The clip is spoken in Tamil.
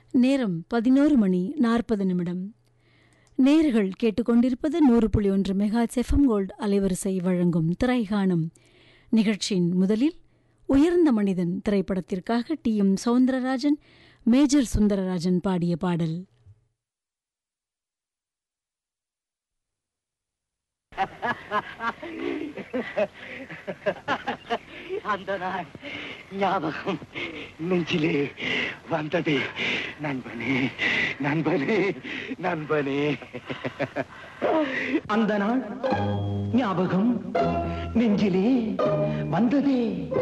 நேரம் பதினோரு மணி நாற்பது நிமிடம் நேர்கள் கேட்டுக்கொண்டிருப்பது நூறு புள்ளி ஒன்று மெகா செஃபம் கோல்டு அலைவரிசை வழங்கும் திரைகாணும் நிகழ்ச்சியின் முதலில் உயர்ந்த மனிதன் திரைப்படத்திற்காக T M Soundararajan major Sundararajan பாடிய பாடல் அந்த நாள் ஞாபகம் நெஞ்சிலே வந்தது நண்பனே நண்பனே நண்பனே அந்த நாள் ஞாபகம் நெஞ்சிலே வந்ததே